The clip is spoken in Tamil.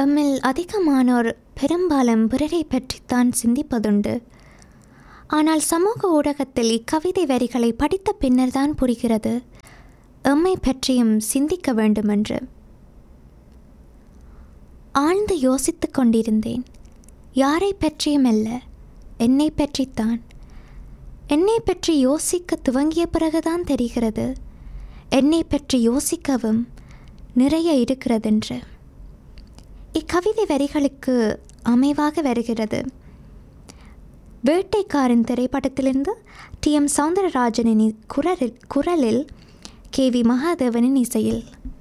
எம்மில் அதிகமானோர் பெரும்பாலும் பிறரை பற்றித்தான் சிந்திப்பதுண்டு ஆனால் சமூக ஊடகத்தில் இக்கவிதை வரிகளை படித்த பின்னர்தான் புரிகிறது எம்மை பற்றியும் சிந்திக்க வேண்டுமென்று ஆழ்ந்து யோசித்துக் கொண்டிருந்தேன் யாரை பற்றியும் அல்ல என்னை பற்றித்தான் என்னை பற்றி யோசிக்க துவங்கிய பிறகுதான் தெரிகிறது என்னை பற்றி யோசிக்கவும் நிறைய இருக்கிறதென்று இக்கவிதை வரிகளுக்கு அமைவாக வருகிறது வேட்டைக்காரன் திரைப்படத்திலிருந்து டி எம் சௌந்தரராஜனின் குரலில் குரலில் கே வி மகாதேவனின் இசையில்